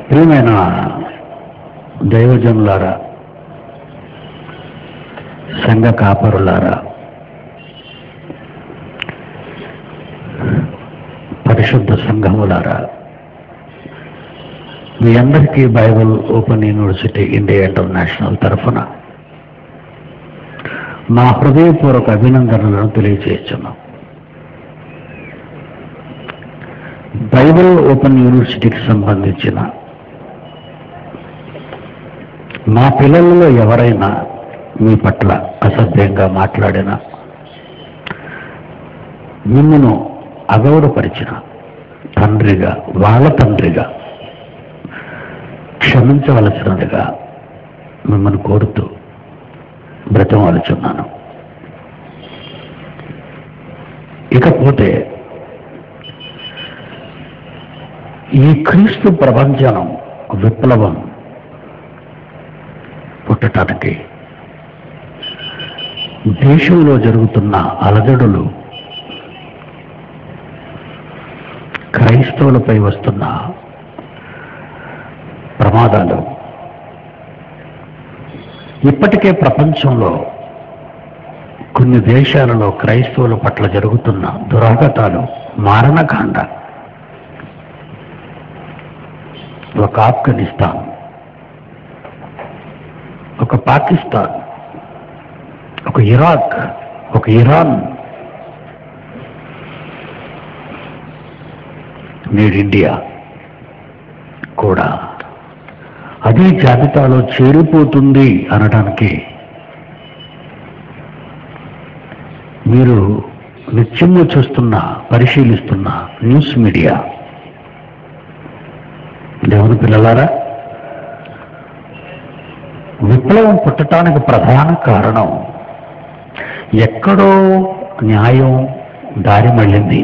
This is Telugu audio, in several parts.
ప్రియమైన దైవజనులారా సంఘ కాపరులారా పరిశుద్ధ సంఘములారా మీ అందరికీ Bible open university India international తరఫున మా హృదయపూర్వక అభినందనలను తెలియజేస్తున్నాం బైబిల్ ఓపెన్ యూనివర్సిటీకి సంబంధించిన మా పిల్లలలో ఎవరైనా మీ పట్ల అసభ్యంగా మాట్లాడినా మిమ్మను అగౌరవపరిచిన తండ్రిగా వాళ్ళ తండ్రిగా క్షమించవలసినదిగా మిమ్మల్ని కోరుతూ బ్రతమాలుచున్నాను ఇకపోతే ఈ క్రీస్తు ప్రపంచం విప్లవం పుట్టటానికి దేశంలో జరుగుతున్న అలజడులు క్రైస్తవులపై వస్తున్న ప్రమాదాలు ఇప్పటికే ప్రపంచంలో కొన్ని దేశాలలో క్రైస్తవుల పట్ల జరుగుతున్న దురాగతాలు మారణకాండ ఒక ఆఫ్ఘనిస్తాన్ ఒక పాకిస్తాన్ ఒక ఇరాక్ ఒక ఇరాన్ నేడు ఇండియా కూడా అదే జాబితాలో చేరిపోతుంది అనడానికి మీరు నిత్యము చూస్తున్న పరిశీలిస్తున్న న్యూస్ మీడియా దేవుని పిల్లలారా విప్లవం పుట్టడానికి ప్రధాన కారణం ఎక్కడో న్యాయం దారి మళ్ళింది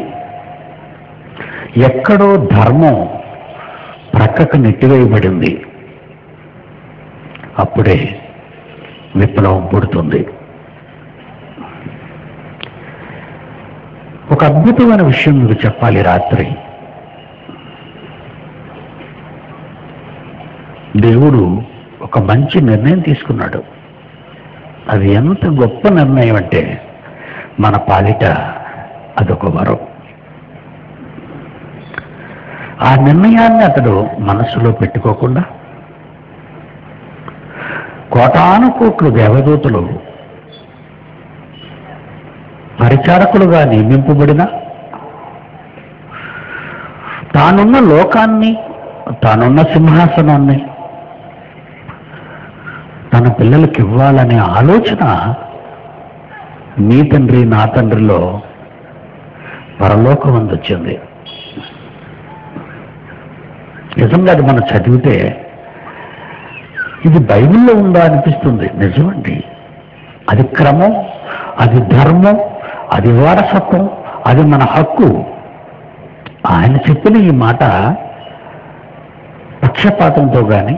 ఎక్కడో ధర్మం ప్రక్కకు నెట్టివేయబడింది అప్పుడే విప్లవం పుడుతుంది ఒక అద్భుతమైన విషయం మీకు చెప్పాలి రాత్రి దేవుడు ఒక మంచి నిర్ణయం తీసుకున్నాడు అది ఎంత గొప్ప నిర్ణయం అంటే మన పాలిట అదొక వరం ఆ నిర్ణయాన్ని అతడు మనస్సులో పెట్టుకోకుండా కోటాను కోట్లు దేవదూతలు పరిచారకులుగా నియమింపబడిన తానున్న లోకాన్ని తానున్న సింహాసనాన్ని తన పిల్లలకి ఇవ్వాలనే ఆలోచన నీ తండ్రి నా తండ్రిలో పరలోకం అందు వచ్చింది నిజంగా అది మనం చదివితే ఇది బైబిల్లో ఉందా అనిపిస్తుంది నిజమండి అది క్రమం అది ధర్మం అది వారసత్వం అది మన హక్కు ఆయన చెప్పిన ఈ మాట పక్షపాతంతో కానీ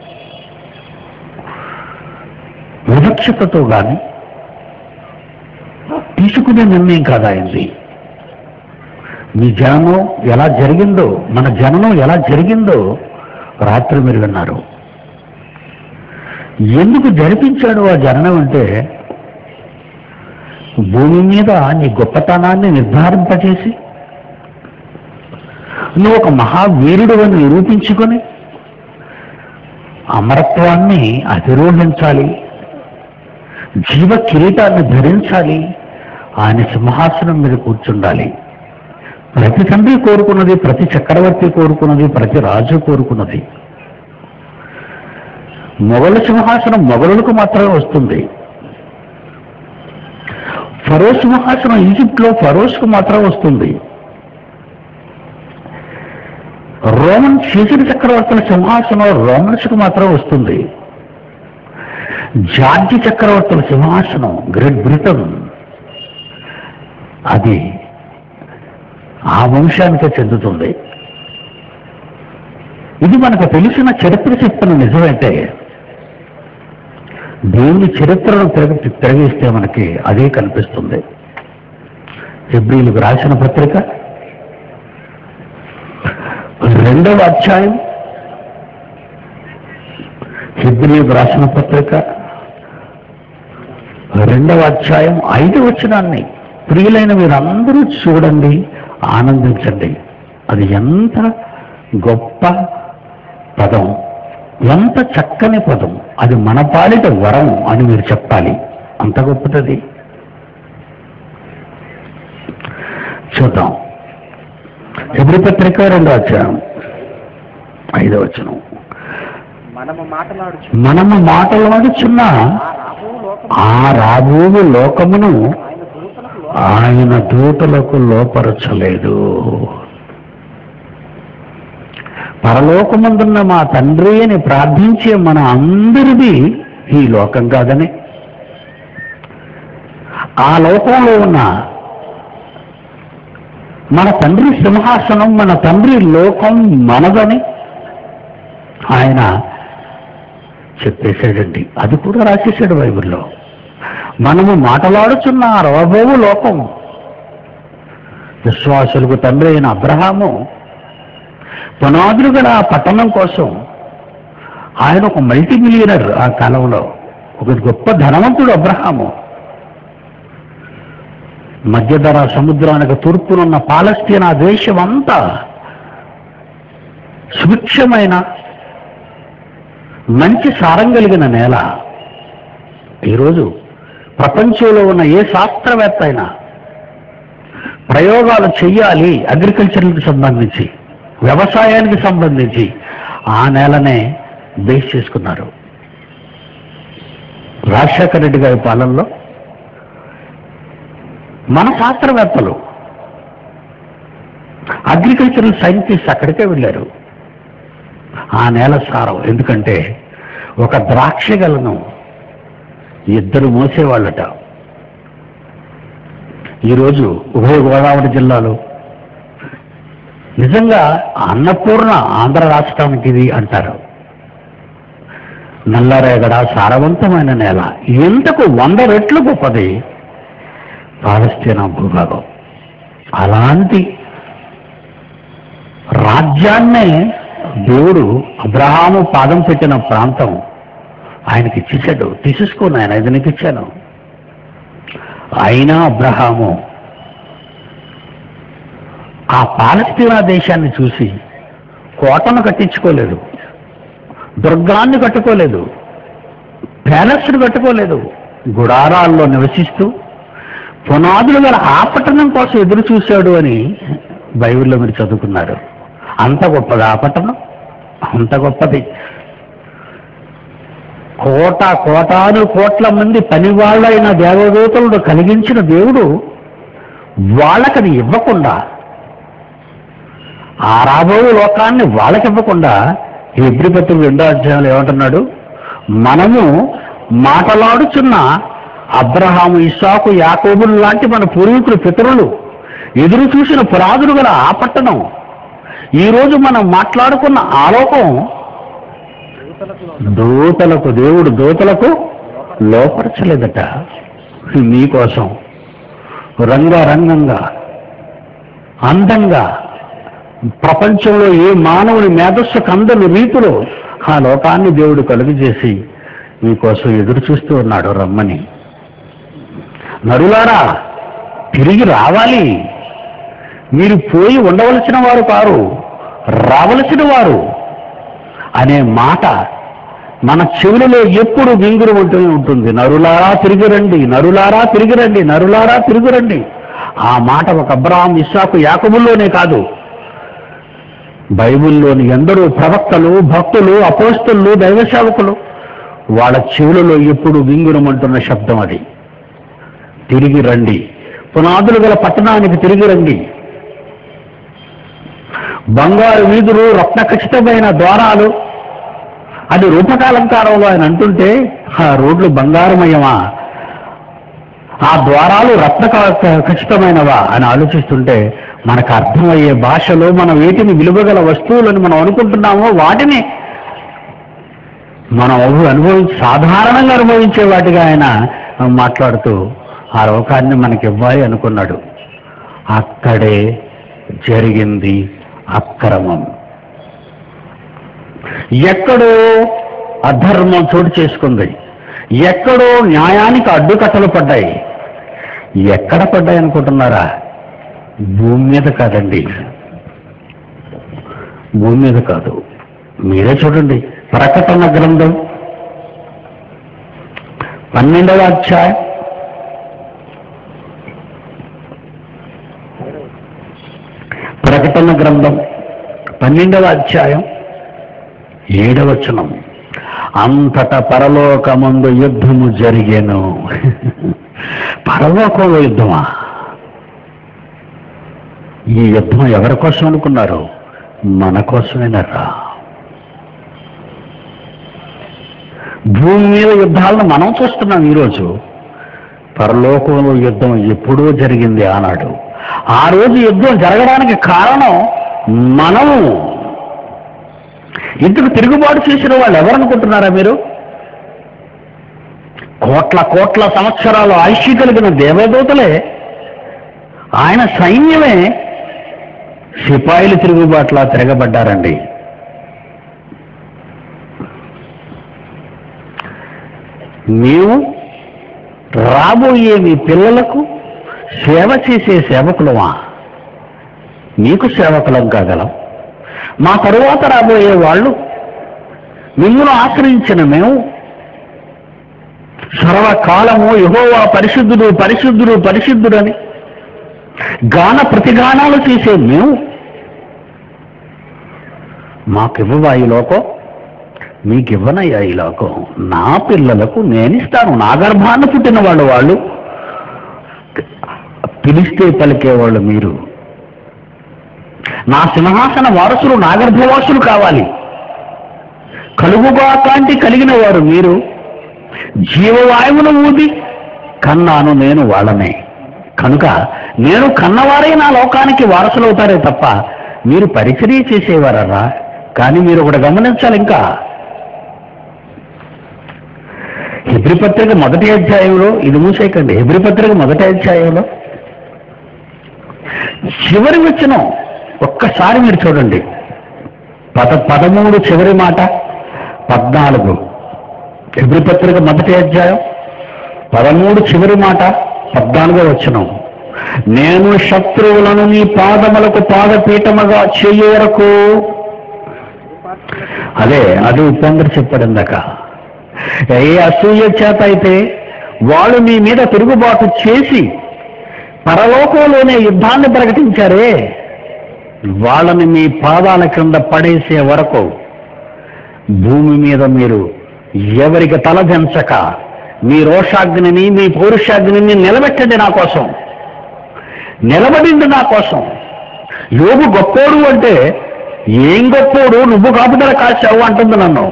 వివక్షతతో కానీ తీసుకునే నిర్ణయం కాదు ఆయనది మీ జననం ఎలా జరిగిందో మన జననం ఎలా జరిగిందో రాత్రి మీరు విన్నారు ఎందుకు జరిపించాడు ఆ జననం అంటే భూమి మీద నీ గొప్పతనాన్ని నిర్ధారింపచేసి నువ్వు ఒక మహావీరుడు అని నిరూపించుకొని అమరత్వాన్ని అధిరోహించాలి జీవ కిరీటాన్ని ధరించాలి ఆయన సింహాసనం మీద కూర్చుండాలి ప్రతి తండ్రి కోరుకున్నది ప్రతి చక్రవర్తి కోరుకున్నది ప్రతి రాజు కోరుకున్నది మొగల సింహాసనం మొగలులకు మాత్రమే వస్తుంది ఫరో సింహాసనం ఈజిప్ట్లో ఫరోస్కు మాత్రం వస్తుంది రోమన్ సీజన్ చక్రవర్తుల సింహాసనం రోమన్స్కు మాత్రం వస్తుంది జార్జి చక్రవర్తుల సింహాసనం గ్రేట్ బ్రిటన్ అది ఆ వంశానికే చెందుతుంది ఇది మనకు తెలిసిన చరిత్ర చెప్పిన నిజమైతే దేవుని చరిత్రను తిరగ తిరగేస్తే మనకి అదే కనిపిస్తుంది ఫిబ్రిలకు రాసిన పత్రిక రెండవ అధ్యాయం హిబ్రియకు రాసిన పత్రిక రెండవ అధ్యాయం ఐదు వచనాన్ని ప్రియులైన మీరందరూ చూడండి ఆనందించండి అది ఎంత గొప్ప పదం ఎంత చక్కని పదం అది మన పాలిట వరం అని మీరు చెప్పాలి అంత గొప్పది చూద్దాం ఎబ్రి పత్రిక రెండో అధ్యాయం ఐదో వచనం మనము మాట్లాడుచు మనము మాటలాడుచున్న ఆ రాబో లోకం ఆ రాబోవు లోకమును ఆయన దూతలకు ఆయన దూతలకు లోపరచలేదు పరలోకమందున్న మా తండ్రి అని ప్రార్థించే మన అందరిది ఈ లోకం కాదని ఆ లోకంలో ఉన్న మన తండ్రి సింహాసనం మన తండ్రి లోకం మనదని ఆయన చెప్పేశాడండి అది కూడా రాసేసాడు బైబిల్లో మనము మాటలాడుచున్న ఆ రవబోవు లోకం విశ్వాసులకు తండ్రి అయిన అబ్రహాము పునాదులు గల ఆ పట్టణం కోసం ఆయన ఒక మల్టీ మిలియనర్ ఆ కాలంలో ఒక గొప్ప ధనవంతుడు అబ్రహాము మధ్యధర సముద్రానికి తూర్పునున్న పాలస్తీనా దేశం అంతా సుభిక్షమైన మంచి సారం కలిగిన నేల ఈరోజు ప్రపంచంలో ఉన్న ఏ శాస్త్రవేత్త అయినా ప్రయోగాలు చెయ్యాలి అగ్రికల్చర్కి సంబంధించి వ్యవసాయానికి సంబంధించి ఆ నేలనే బేస్ చేసుకున్నారు రాజశేఖర రెడ్డి గారి పాలనలో మన శాస్త్రవేత్తలు అగ్రికల్చరల్ సైంటిస్ట్ అక్కడికే వెళ్ళారు ఆ నేల సారం ఎందుకంటే ఒక ద్రాక్ష గలను ఇద్దరు మోసేవాళ్ళట ఈరోజు ఉభయ గోదావరి జిల్లాలో నిజంగా అన్నపూర్ణ ఆంధ్ర రాష్ట్రానికి ఇది అంటారు నల్లరేగడ సారవంతమైన నేల ఎంతకు వంద రెట్లు గొప్పది పాలస్తీనా భూభాగం అలాంటి రాజ్యాన్నే దేవుడు అబ్రహాము పాదం పెట్టిన ప్రాంతం ఆయనకి ఇచ్చేసాడు తీసేసుకోను ఆయన ఇది నీకు ఇచ్చాను అయినా అబ్రహాము ఆ పాలస్తీనా దేశాన్ని చూసి కోటను కట్టించుకోలేదు దుర్గాన్ని కట్టుకోలేదు ప్యాలెస్ను కట్టుకోలేదు గుడారాల్లో నివసిస్తూ పునాదులు గల ఆ పట్టణం కోసం ఎదురు చూశాడు అని బైబిల్లో మీరు చదువుకున్నారు అంత గొప్పది ఆ పట్టణం అంత గొప్పది కోట కోటాను కోట్ల మంది పనివాళ్ళైన దేవదూతలను కలిగించిన దేవుడు వాళ్ళకది ఇవ్వకుండా ఆ రాబో లోకాన్ని వాళ్ళకివ్వకుండా ఎబ్రిపత్రులు రెండో అధ్యాయంలో ఏమంటున్నాడు మనము మాటలాడుచున్న అబ్రహాము ఇస్సాకు యాకోబులు లాంటి మన పూర్వీకులు పితరులు ఎదురు చూసిన పురాదులు గల ఆ పట్టణం ఈరోజు మనం మాట్లాడుకున్న ఆలోకం దూతలకు దూతలకు దేవుడు దూతలకు లోపరచలేదట మీకోసం రంగరంగంగా అందంగా ప్రపంచంలో ఏ మానవుని మేధస్సు కందని రీతిలో ఆ లోకాన్ని దేవుడు కలుగు చేసి మీకోసం ఎదురు చూస్తూ ఉన్నాడు రమ్మని నరులారా తిరిగి రావాలి మీరు పోయి ఉండవలసిన వారు కారు రావలసిన వారు అనే మాట మన చెవులలో ఎప్పుడు వింగురు ఉంటూనే ఉంటుంది నరులారా తిరిగి రండి నరులారా తిరిగి రండి నరులారా తిరిగి రండి ఆ మాట ఒక అబ్రహాం ఇస్సాకు యాకబుల్లోనే కాదు బైబిల్లోని ఎందరో ప్రవక్తలు భక్తులు అపోస్తులు దైవ సేవకులు వాళ్ళ చెవులలో ఎప్పుడు వింగురమంటున్న శబ్దం అది తిరిగి రండి పునాదులు గల పట్టణానికి తిరిగి రండి బంగారు వీధులు రత్న ఖచ్చితమైన ద్వారాలు అది రూపకాలంకారంలో ఆయన అంటుంటే ఆ రోడ్లు బంగారమయమా ఆ ద్వారాలు రత్న క- ఖచ్చితమైనవా అని ఆలోచిస్తుంటే మనకు అర్థమయ్యే భాషలో మనం వేటిని విలువగల వస్తువులని మనం అనుకుంటున్నామో వాటిని మనం అవి అనుభవించి సాధారణంగా అనుభవించే వాటిగా ఆయన మాట్లాడుతూ ఆ లోకాన్ని మనకి ఇవ్వాలి అనుకున్నాడు అక్కడే జరిగింది అక్రమం ఎక్కడో అధర్మం చోటు చేసుకుంది ఎక్కడో న్యాయానికి అడ్డుకట్టలు పడ్డాయి ఎక్కడ పడ్డాయి అనుకుంటున్నారా భూమి మీద కాదండి భూమి మీద కాదు మీరే చూడండి ప్రకటన గ్రంథం పన్నెండవ అధ్యాయం ప్రకటన గ్రంథం పన్నెండవ అధ్యాయం ఏడవచనం అంతట పరలోకమందు యుద్ధము జరిగేను పరలోకంలో యుద్ధమా ఈ యుద్ధం ఎవరి కోసం అనుకున్నారు మన కోసమేనరా భూమి మీద యుద్ధాలను మనం చూస్తున్నాం ఈరోజు పరలోకంలో యుద్ధం ఎప్పుడూ జరిగింది ఆనాడు ఆ రోజు యుద్ధం జరగడానికి కారణం మనము ఇందుకు తిరుగుబాటు చేసిన వాళ్ళు ఎవరనుకుంటున్నారా మీరు కోట్ల కోట్ల సంవత్సరాలు ఆయుష్య కలిగిన దేవదూతలే ఆయన సైన్యమే సిపాయిలు తిరుగుబాట్లా తిరగబడ్డారండి మేము రాబోయే మీ పిల్లలకు సేవ చేసే సేవకులమా మీకు సేవకులం కాగలం మా తరువాత రాబోయే వాళ్ళు మిమ్మల్ని ఆశ్రయించిన మేము సర్వకాలము యహోవా పరిశుద్ధుడు పరిశుద్ధుడు పరిశుద్ధుడని గాన ప్రతిగానాలు చేసే మేము మాకివ్వవా ఈ లోకం మీకివ్వనయ్యా ఈ లోకం నా పిల్లలకు నేనిస్తాను నా గర్భాన్ని పుట్టిన వాళ్ళు వాళ్ళు పిలిస్తే పలికేవాళ్ళు మీరు నా సింహాసన వారసులు నా గర్భవాసులు కావాలి కలుగుగా కాంతి కలిగిన వారు మీరు జీవవాయువును ఊది కన్నాను నేను వాళ్ళనే కనుక నేను కన్నవారే నా లోకానికి వారసులవుతారే తప్ప మీరు పరిచర్య చేసేవారరా కానీ మీరు ఒకటి గమనించాలి ఇంకా హెబ్రి పత్రిక మొదటి అధ్యాయంలో ఇది మూసేయకండి హెబ్రి పత్రిక మొదటి అధ్యాయంలో చివరి వచ్చిన ఒక్కసారి మీరు చూడండి పద పదమూడు చివరి మాట పద్నాలుగు హెబ్రి పత్రిక మొదటి అధ్యాయం పదమూడు చివరి మాట పద్నాలుగో వచ్చిన నేను శత్రువులను నీ పాదములకు పాదపీఠముగా చెయ్యి వరకు అదే అది ఉపేంద్ర చెప్పాడు ఇందాక ఏ అసూయ చేత అయితే వాళ్ళు మీ మీద తిరుగుబాటు చేసి పరలోకంలోనే యుద్ధాన్ని ప్రకటించారే వాళ్ళని మీ పాదాల కింద పడేసే వరకు భూమి మీద మీరు ఎవరికి తలదించక మీ రోషాగ్నిని మీ పౌరుషాగ్నిని నిలబెట్టండి నా కోసం నిలబడింది నా కోసం యోగు గొప్పోడు అంటే ఏం గొప్పోడు నువ్వు కాపుదల కాచావు అంటుంది నన్ను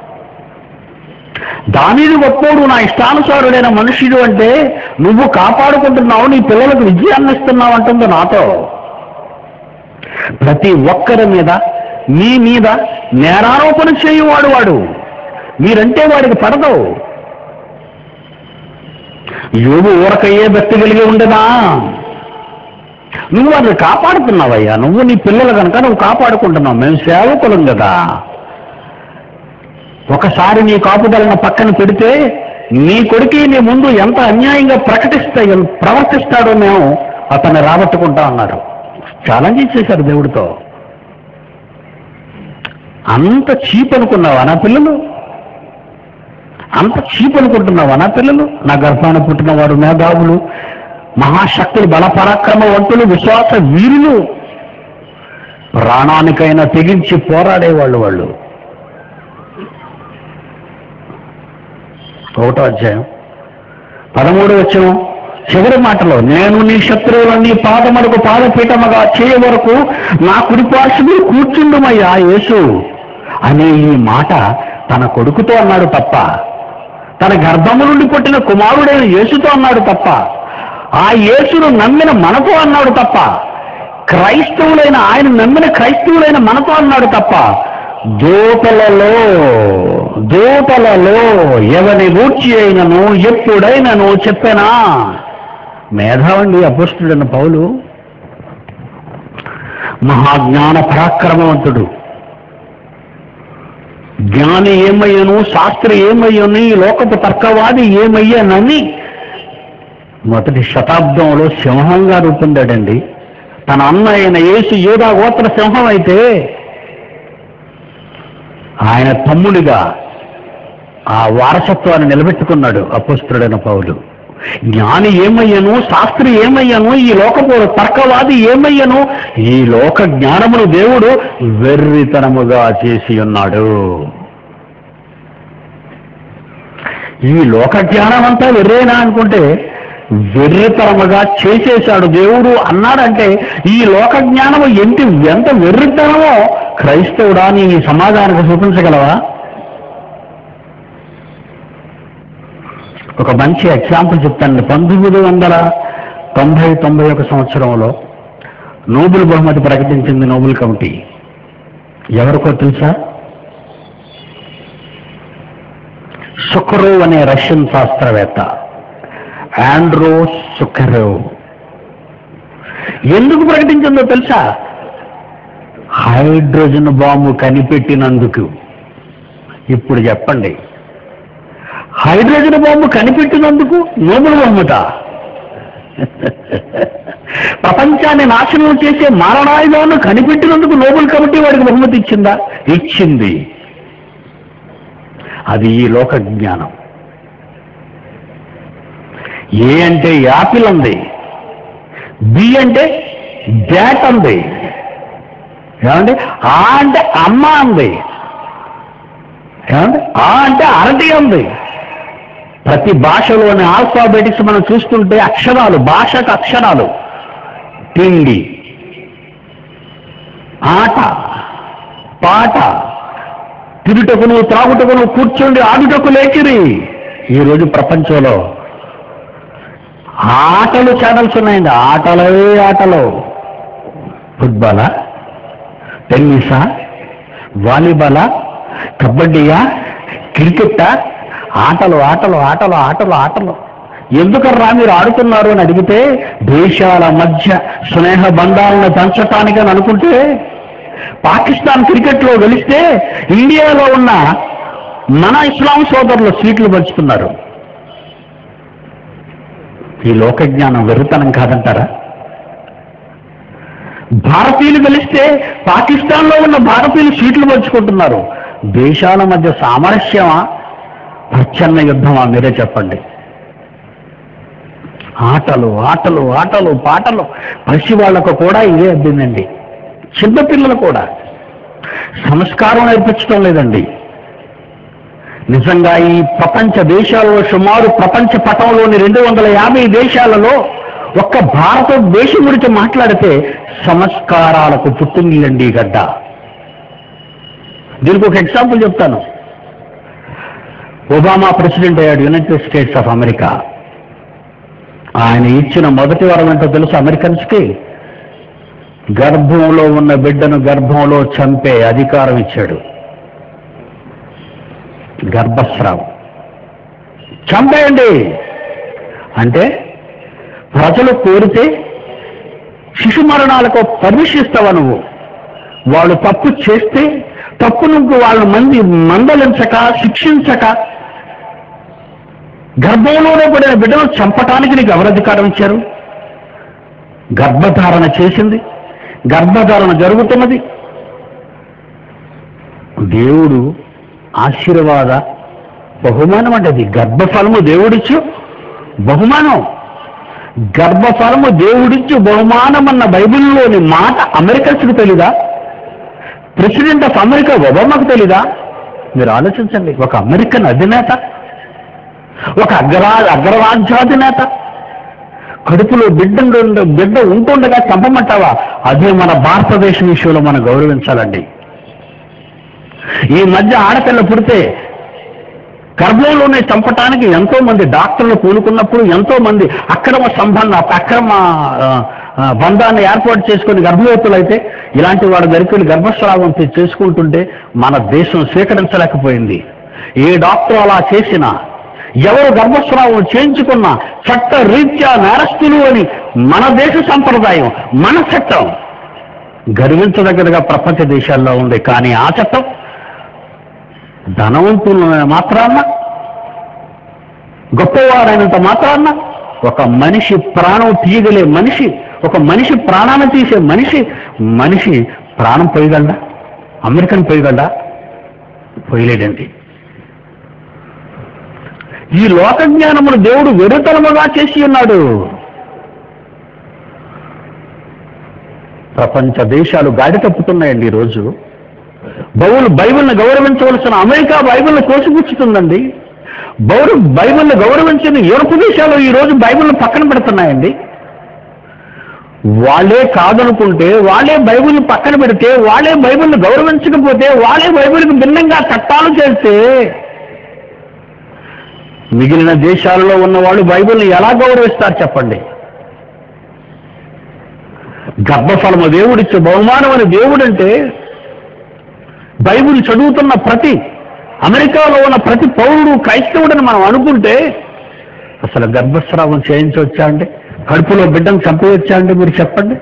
దానిది గొప్పోడు నా ఇష్టానుసారుడైన మనుషుడు అంటే నువ్వు కాపాడుకుంటున్నావు నీ పిల్లలకు విజయాన్ని ఇస్తున్నావు అంటుంది నాతో ప్రతి ఒక్కరి మీద మీ మీద నేరారోపణ చేయువాడు వాడు మీరంటే వాడికి పడదు యోగు ఊరకయ్యే భక్తి కలిగి ఉండదా నువ్వు వాడిని కాపాడుతున్నావయ్యా నువ్వు నీ పిల్లలు కనుక నువ్వు కాపాడుకుంటున్నావు మేము సేవకులం కదా ఒకసారి నీ కాపుదలను పక్కన పెడితే నీ కొడుకి నీ ముందు ఎంత అన్యాయంగా ప్రకటిస్తా ప్రవర్తిస్తాడో మేము అతన్ని రాబట్టుకుంటా అన్నారు ఛాలెంజ్ ఇచ్చేశారు దేవుడితో అంత చీప్ అనుకున్నావా నా పిల్లలు అంత చీప్ అనుకుంటున్నావా నా పిల్లలు నా గర్భాన పుట్టిన వారు మేధావులు మహాశక్తులు బలపరాక్రమవంతులు విశ్వాస వీరులు ప్రాణానికైనా తెగించి పోరాడేవాళ్ళు వాళ్ళు ఒకటో అధ్యాయం పదమూడు వచ్చిన చివరి మాటలో నేను నీ శత్రువులని పాదములకు పాదపీఠముగా చేయ వరకు నా కుడి పార్శ్వము కూర్చుండుమయ్యా యేసు అనే ఈ మాట తన కొడుకుతో అన్నాడు తప్ప తన గర్భము నుండి పుట్టిన కుమారుడైన యేసుతో అన్నాడు తప్ప ఆ యేసును నమ్మిన మనతో అన్నాడు తప్ప క్రైస్తవులైన ఆయన నమ్మిన క్రైస్తవులైన మనతో అన్నాడు తప్ప దూతలలో దూతలలో ఎవని గూర్చి అయినను ఎప్పుడైనను చెప్పానా మేధావండి అపోస్తుడైన పౌలు మహాజ్ఞాన పరాక్రమవంతుడు జ్ఞాని ఏమయ్యను శాస్త్రి ఏమయ్యను ఈ లోకపు తర్కవాది ఏమయ్యానని మొదటి శతాబ్దంలో సింహంగా రూపొందాడండి తన అన్న అయిన యేసు యోధా గోత్ర సింహం అయితే ఆయన తమ్ముడిగా ఆ వారసత్వాన్ని నిలబెట్టుకున్నాడు అపుస్తుడైన పౌలు జ్ఞాని ఏమయ్యను శాస్త్రి ఏమయ్యను ఈ లోకపు తర్కవాది ఏమయ్యను ఈ లోక జ్ఞానమును దేవుడు వెర్రితనముగా చేసి ఉన్నాడు ఈ లోక జ్ఞానం అంతా వెర్రేనా అనుకుంటే వెర్రితనముగా చేసేశాడు దేవుడు అన్నాడంటే ఈ లోక జ్ఞానము ఎంత ఎంత వెర్రితనమో క్రైస్తవుడా నీ ఈ సమాజానికి చూపించగలవా ఒక మంచి ఎగ్జాంపుల్ చెప్తాను పంతొమ్మిది వందల తొంభై తొంభై ఒక సంవత్సరంలో నోబెల్ బహుమతి ప్రకటించింది నోబెల్ కమిటీ ఎవరికో తెలుసా సుఖరోవ్ అనే రష్యన్ శాస్త్రవేత్త ఆండ్రో సుఖరోవ్ ఎందుకు ప్రకటించిందో తెలుసా హైడ్రోజన్ బాంబు కనిపెట్టినందుకు ఇప్పుడు చెప్పండి హైడ్రోజన్ బాంబు కనిపెట్టినందుకు నోబెల్ బహుమత ప్రపంచాన్ని నాశనం చేసే మారణాయుధాలను కనిపెట్టినందుకు నోబెల్ కమిటీ వాడికి బహుమతి ఇచ్చిందా ఇచ్చింది అది ఈ లోక జ్ఞానం ఏ అంటే యాపిల్ ఉంది బి అంటే బ్యాట్ ఉంది ఏమండి ఆ అంటే అమ్మ ఉంది ఏమండి ఆ అంటే అరటి ఉంది ప్రతి భాషలోని ఆల్ఫాబెటిక్స్ మనం చూస్తుంటే అక్షరాలు భాషకు అక్షరాలు తిండి ఆట పాట తిరుటకును త్రాగుటకును కూర్చోండి ఆడుటకు లేచిరి ఈరోజు ప్రపంచంలో ఆటలు ఛానల్స్ ఉన్నాయండి ఆటలే ఆటలు ఫుట్బాలా టెన్నిసా వాలీబాలా కబడ్డీయా క్రికెట్టా ఆటలు ఆటలు ఆటలు ఆటలు ఆటలు ఎందుకర్రా మీరు ఆడుతున్నారు అని అడిగితే దేశాల మధ్య స్నేహ బంధాలను పెంచటానికి అని అనుకుంటే పాకిస్తాన్ క్రికెట్లో గెలిస్తే ఇండియాలో ఉన్న మన ఇస్లాం సోదరులు సీట్లు పంచుతున్నారు ఈ లోక జ్ఞానం వెర్రితనం కాదంటారా భారతీయులు గెలిస్తే పాకిస్తాన్లో ఉన్న భారతీయులు సీట్లు పంచుకుంటున్నారు దేశాల మధ్య సామరస్యమా ప్రచ్ఛన్న యుద్ధమా మీరే చెప్పండి ఆటలు ఆటలు ఆటలు పాటలు పసి వాళ్లకు కూడా ఇదే అబ్బిందండి చిన్నపిల్లలు కూడా సంస్కారం నేర్పించడం లేదండి నిజంగా ఈ ప్రపంచ దేశాలలో సుమారు ప్రపంచ పటంలోని రెండు వందల యాభై దేశాలలో ఒక్క భారతదేశం గురించి మాట్లాడితే సంస్కారాలకు పుట్టిందండి ఈ గడ్డ దీనికి ఒక ఎగ్జాంపుల్ చెప్తాను ఒబామా ప్రెసిడెంట్ అయ్యాడు యునైటెడ్ స్టేట్స్ ఆఫ్ అమెరికా ఆయన ఇచ్చిన మొదటి వరం ఏంటో తెలుసు అమెరికన్స్కి గర్భంలో ఉన్న బిడ్డను గర్భంలో చంపే అధికారం ఇచ్చాడు గర్భస్రావం చంపేయండి అంటే ప్రజలు కోరితే శిశు మరణాలకు పర్మిషన్ ఇస్తావా నువ్వు వాళ్ళు తప్పు చేస్తే తప్పు నువ్వు వాళ్ళ మంది మందలించక శిక్షించక గర్భంలోనే పడిన బిడ్డను చంపటానికి నీకు ఎవరు అధికారం ఇచ్చారు గర్భధారణ చేసింది గర్భధారణ జరుగుతున్నది దేవుడు ఆశీర్వాద బహుమానం అంటే అది గర్భఫలము దేవుడిచ్చు బహుమానం గర్భఫలము దేవుడిచ్చు బహుమానం అన్న బైబిల్లోని మాట అమెరికన్స్కి తెలీదా ప్రెసిడెంట్ ఆఫ్ అమెరికా ఒబామాకు తెలీదా మీరు ఆలోచించండి ఒక అమెరికన్ అధినేత ఒక అగ్రా అగ్రరాజ్యాధినేత కడుపులో బిడ్డ బిడ్డ ఉంటుండగా చంపమంటావా అదే మన భారతదేశం విషయంలో మనం గౌరవించాలండి ఈ మధ్య ఆడపిల్ల పుడితే గర్భంలోనే చంపటానికి ఎంతో మంది డాక్టర్లు పూనుకున్నప్పుడు ఎంతో మంది అక్రమ సంబంధ అక్రమ ఆ, ఆ, బంధాన్ని ఏర్పాటు చేసుకుని గర్భవతులు అయితే ఇలాంటి వాడి దగ్గరికి గర్భస్రావం చే- చేసుకుంటుంటే మన దేశం స్వీకరించలేకపోయింది ఏ డాక్టర్ అలా చేసినా ఎవరు గర్భస్రావం చేయించుకున్నా చట్ట రీత్యా నేరస్తులు అని మన దేశ సంప్రదాయం మన చట్టం గర్వించదగ్గరగా ప్రపంచ దేశాల్లో ఉంది కానీ ఆ చట్టం ధనవంతులైన మాత్రాన్న గొప్పవారైనంత మాత్రాన్న ఒక మనిషి ప్రాణం తీయగలే మనిషి ఒక మనిషి ప్రాణాన్ని తీసే మనిషి మనిషి ప్రాణం పోయగలడా అమెరికన్ పోయగలడా పోయలేడండి ఈ లోక జ్ఞానమును దేవుడు వెరుతనముగా చేసి ఉన్నాడు ప్రపంచ దేశాలు గాడి తప్పుతున్నాయండి ఈరోజు బౌలు బైబిల్ని గౌరవించవలసిన అమెరికా బైబిల్ని కోసిపుచ్చుతుందండి బౌరు బైబిల్ని గౌరవించిన యూరప్ దేశాలు ఈ రోజు బైబిల్ని పక్కన పెడుతున్నాయండి వాళ్ళే కాదనుకుంటే వాళ్ళే బైబిల్ని పక్కన పెడితే వాళ్ళే బైబిల్ని గౌరవించకపోతే వాళ్ళే బైబిల్కి భిన్నంగా చట్టాలు చేస్తే మిగిలిన దేశాలలో ఉన్న వాళ్ళు బైబిల్ని ఎలా గౌరవిస్తారు చెప్పండి గర్భఫలము దేవుడిచ్చే బహుమానం అని దేవుడంటే బైబిల్ చదువుతున్న ప్రతి అమెరికాలో ఉన్న ప్రతి పౌరుడు క్రైస్తవుడని మనం అనుకుంటే అసలు గర్భస్రావం చేయించవచ్చా అండి కడుపులో బిడ్డను చంపవచ్చా అండి మీరు చెప్పండి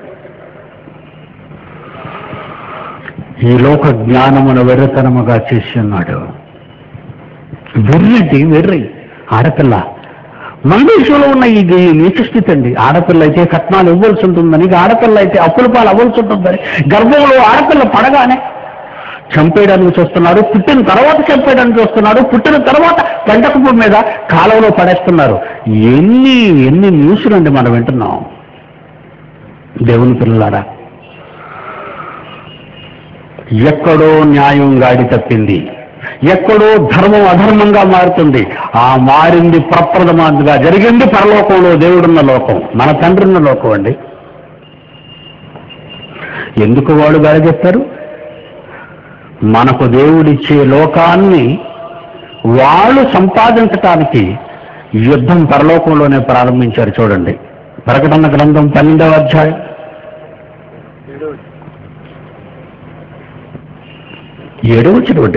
ఈ లోక జ్ఞానమును వెర్రతనముగా చేసి ఉన్నాడు వెర్రండి వెర్రి ఆడపిల్ల మన దేశంలో ఉన్న ఈ ఈ నీచ స్థితి అండి ఆడపిల్ల అయితే కట్నాలు ఇవ్వాల్సి ఉంటుందని ఇక ఆడపిల్ల అయితే అప్పుల పాలు అవ్వాల్సి ఉంటుందని గర్భంలో ఆడపిల్ల పడగానే చంపేయడానికి చూస్తున్నారు పుట్టిన తర్వాత చంపేయడానికి చూస్తున్నారు పుట్టిన తర్వాత పెంటకుపు మీద కాలువలో పడేస్తున్నారు ఎన్ని ఎన్ని న్యూస్లు అండి మనం వింటున్నాం దేవుని పిల్లలారా ఎక్కడో న్యాయం గాడి తప్పింది ఎక్కడో ధర్మం అధర్మంగా మారుతుంది ఆ మారింది ప్రప్రథమంగా జరిగింది పరలోకంలో దేవుడున్న లోకం మన తండ్రి ఉన్న లోకం అండి ఎందుకు వాడు గాడి చెప్పారు మనకు దేవుడిచ్చే లోకాన్ని వాళ్ళు సంపాదించటానికి యుద్ధం పరలోకంలోనే ప్రారంభించారు చూడండి ప్రకటన గ్రంథం పన్నెండవ అధ్యాయం ఏడవచ్చినోటి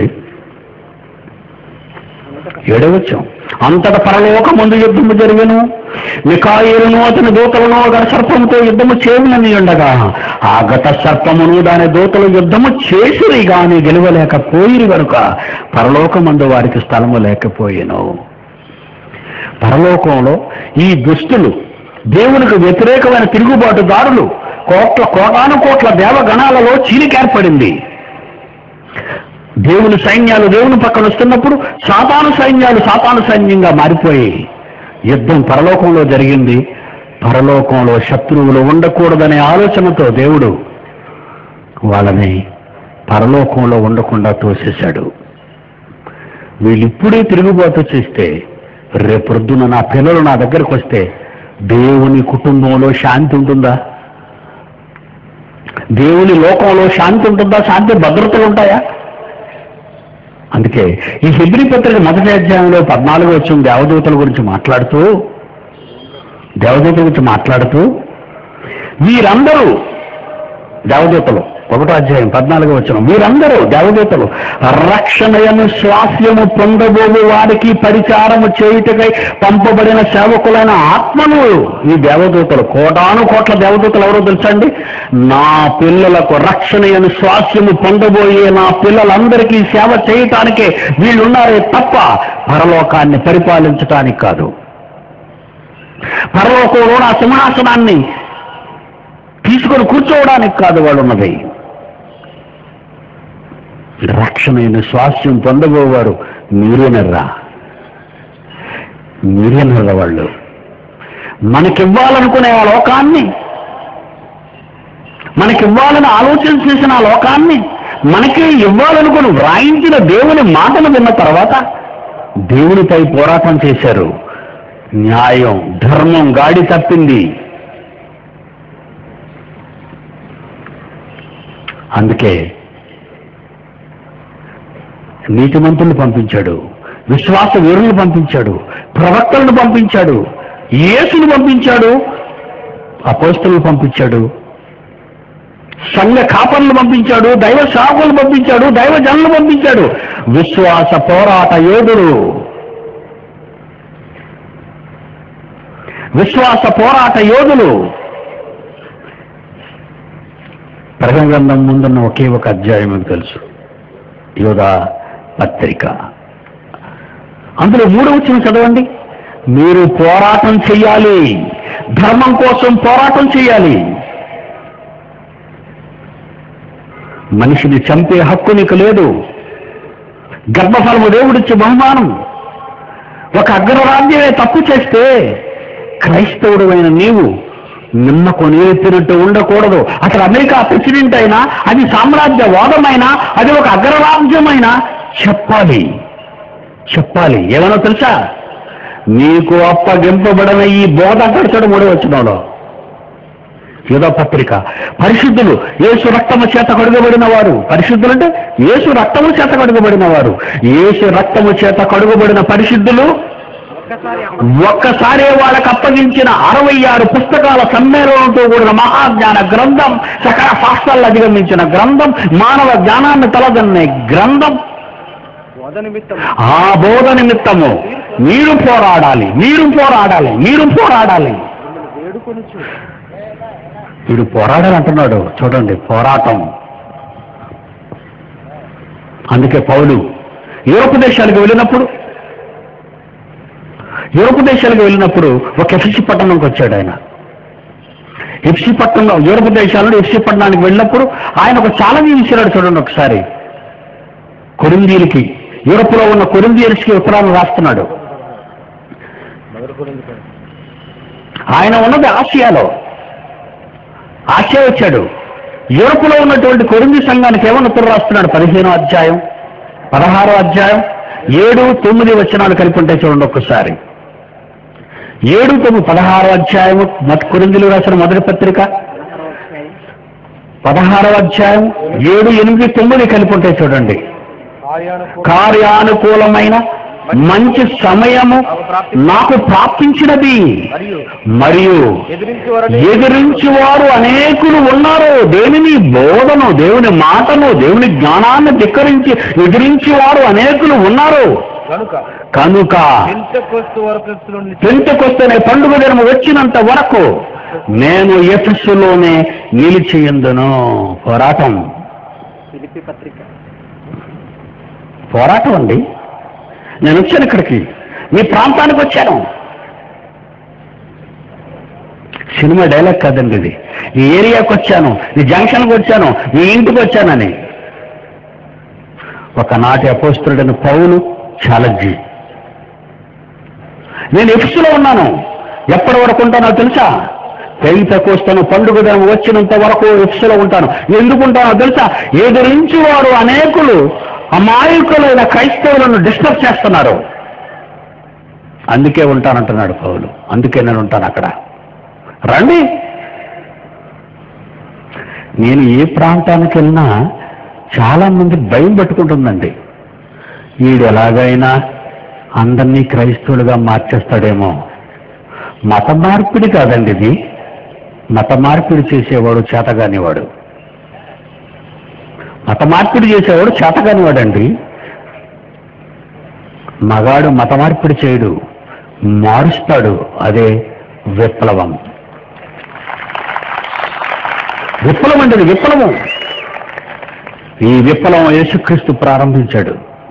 ఏడవచ్చాం అంతట పరలోక ముందు యుద్ధము జరిగను మికాయిలను అతని దూతలను గత సర్పముతో యుద్ధము చేయనని ఉండగా ఆ గత సర్పమును దాని దూతలు యుద్ధము చేసిరి గాని గెలవలేకపోయిరి కనుక పరలోకమందు వారికి స్థలము లేకపోయేను పరలోకంలో ఈ దుష్టులు దేవునికి వ్యతిరేకమైన తిరుగుబాటుదారులు కోట్ల కోటాను కోట్ల దేవగణాలలో చీలికేర్పడింది దేవుని సైన్యాలు దేవుని పక్కన వస్తున్నప్పుడు సాతాను సైన్యాలు సాతాను సైన్యంగా మారిపోయి యుద్ధం పరలోకంలో జరిగింది పరలోకంలో శత్రువులు ఉండకూడదనే ఆలోచనతో దేవుడు వాళ్ళని పరలోకంలో ఉండకుండా తోసేశాడు వీళ్ళిప్పుడే తిరుగుబాటు చేస్తే రేపొద్దున నా పిల్లలు నా దగ్గరకు వస్తే దేవుని కుటుంబంలో శాంతి ఉంటుందా దేవుని లోకంలో శాంతి ఉంటుందా శాంతి భద్రతలు ఉంటాయా అందుకే ఈ హెబ్రి పత్రిక మొదటి అధ్యాయంలో పద్నాలుగు వచ్చిన దేవదూతల గురించి మాట్లాడుతూ దేవదూతల గురించి మాట్లాడుతూ వీరందరూ దేవదూతలు ఒకటో అధ్యాయం పద్నాలుగు వచ్చిన వీరందరూ దేవదూతలు రక్షణయము స్వాస్యము పొందబోవు వారికి పరిచారము చేయుటకై పంపబడిన సేవకులైన ఆత్మలు ఈ దేవదూతలు కోటాను కోట్ల దేవదూతలు ఎవరో తెలుసండి నా పిల్లలకు రక్షణయను స్వాస్యము పొందబోయే నా పిల్లలందరికీ సేవ చేయటానికే వీళ్ళున్నారే తప్ప పరలోకాన్ని పరిపాలించటానికి కాదు పరలోకంలో నా సింహాసనాన్ని తీసుకొని కూర్చోవడానికి కాదు వాళ్ళు ఉన్నది రక్షణైన స్వాస్థ్యం పొందబోవారు మీరేనర్రా మీరేనర్రా వాళ్ళు మనకివ్వాలనుకునే ఆ లోకాన్ని మనకివ్వాలని ఆలోచన చేసిన ఆ లోకాన్ని మనకే ఇవ్వాలనుకుని వ్రాయించిన దేవుని మాటలు విన్న తర్వాత దేవునిపై పోరాటం చేశారు న్యాయం ధర్మం గాడి తప్పింది అందుకే నీతిమంతుల్ని పంపించాడు విశ్వాస వీరులను పంపించాడు ప్రవక్తలను పంపించాడు యేసును పంపించాడు అపోస్తులను పంపించాడు సంఘ కాపర్లను పంపించాడు దైవ సేవకులను పంపించాడు దైవ జనులను పంపించాడు విశ్వాస పోరాట యోధుడు విశ్వాస పోరాట యోధులు ప్రకటన గ్రంథం ముందున్న ఒకే ఒక అధ్యాయం మీకు తెలుసు యోధా పత్రిక అందులో మూడవ వచ్చిన చదవండి మీరు పోరాటం చెయ్యాలి ధర్మం కోసం పోరాటం చెయ్యాలి మనిషిని చంపే హక్కు నీకు లేదు గర్భఫలము దేవుడిచ్చే బహుమానం ఒక అగ్రరాజ్యమే తప్పు చేస్తే క్రైస్తవుడు అయిన నీవు నిమ్మకు నీరెత్తినట్టు ఉండకూడదు అసలు అమెరికా ప్రెసిడెంట్ అయినా అది సామ్రాజ్యవాదమైనా అది ఒక అగ్రరాజ్యమైనా చెప్పాలి చెప్పాలి ఏమనో తెలుసా నీకు అప్పగింపబడిన ఈ బోధ అంటాడు మూడో వచ్చినోడు యూదా పత్రిక పరిశుద్ధులు యేసు రక్తము చేత కడుగబడిన వారు పరిశుద్ధులు అంటే యేసు రక్తము చేత కడుగబడిన వారు యేసు రక్తము చేత కడుగబడిన పరిశుద్ధులు ఒక్కసారి ఒక్కసారే వాళ్ళకు అప్పగించిన అరవై ఆరు పుస్తకాల సమ్మేళనంతో కూడిన మహాజ్ఞాన గ్రంథం సకల శాస్త్రాలు అధిగమించిన గ్రంథం మానవ జ్ఞానాన్ని తలదన్నే గ్రంథం బోధ నిమిత్తం ఆ బోధ నిమిత్తము మీరు పోరాడాలి మీరు పోరాడాలి మీరు పోరాడాలి మిమ్మల్ని వేడుకొనుచు వీడు పోరాడాలంటున్నాడు చూడండి పోరాటం అందుకే పౌలు యూరోప్ దేశాలకు వెళ్ళినప్పుడు యూరోప్ దేశాలకు వెళ్ళినప్పుడు ఒక ఎఫ్సి పట్టణంకి వచ్చాడు ఆయన ఎఫ్సి పట్టణంలో యూరోప్ దేశాలలో ఎఫ్సి పట్టణానికి వెళ్ళినప్పుడు ఆయన ఒక ఛాలెంజ్ ఇచ్చాడు చూడండి ఒకసారి కొరిందీలకి యూరోప్లో ఉన్న కొరిందీలకి ఉత్తరాలు రాస్తున్నాడు ఆయన ఉన్నది ఆసియాలో ఆసియా వచ్చాడు యూరోప్లో ఉన్నటువంటి కొరింది సంఘానికి ఏమన్నా ఉత్తరం రాస్తున్నాడు పదిహేనో అధ్యాయం పదహారో అధ్యాయం ఏడు తొమ్మిది వచనాలు కలిపి ఉంటాయి చూడండి ఒక్కసారి ఏడు తొమ్మిది పదహారో అధ్యాయము మత కొరిందులు రాసిన మొదటి పత్రిక పదహారవ అధ్యాయం ఏడు ఎనిమిది తొమ్మిది కలిపి ఉంటాయి చూడండి కార్యానుకూలమైన మంచి సమయము నాకు ప్రాప్తించినది మరియు మరియు ఎదిరించి వరకు ఎదిరించి వారు అనేకులు ఉన్నారు దేవుని బోధను దేవుని మాటను దేవుని జ్ఞానాన్ని ధిక్కరించి ఎదిరించి వారు అనేకులు ఉన్నారు కనుక కనుక పెంతకొస్తు వరకు నుండి పెంటకొస్తేనే పండుగ దినము వచ్చినంత వరకు నేను ఎఫెస్సులోనే నిలిచియందును పోరాటం ఫిలిపి పత్రిక పోరాటం అండి నేను వచ్చాను ఇక్కడికి మీ ప్రాంతానికి వచ్చాను సినిమా డైలాగ్ కాదండి ఇది ఈ ఏరియాకి వచ్చాను ఈ జంక్షన్కి వచ్చాను ఈ ఇంటికి వచ్చానని ఒకనాటి అపోస్తుడైన పౌలు చాలజ్జి నేను ఎఫ్స్లో ఉన్నాను ఎప్పటి వరకు ఉంటానో తెలుసా పెయింత కోస్తాను పండుగ దినం వచ్చినంత వరకు ఎఫ్స్లో ఉంటాను ఎందుకు ఉంటానో తెలుసా ఎదురించి వారు అనేకులు అమాయకులైన క్రైస్తవులను డిస్టర్బ్ చేస్తున్నారు అందుకే ఉంటానంటున్నాడు పౌలు అందుకే నేను ఉంటాను అక్కడ రండి నేను ఏ ప్రాంతానికి వెళ్ళినా చాలా మంది భయం పట్టుకుంటుందండి వీడు ఎలాగైనా అందరినీ క్రైస్తవులుగా మార్చేస్తాడేమో మత మార్పిడి కాదండి ఇది మత మార్పిడి చేసేవాడు చేతగానివాడు మత మార్పిడి చేసేవాడు చేతగానివాడండి మగాడు మత మార్పిడి చేయడు మారుస్తాడు అదే విప్లవం విప్లవం అంటే ఇది విప్లవం ఈ విప్లవం యేసుక్రీస్తు ప్రారంభించాడు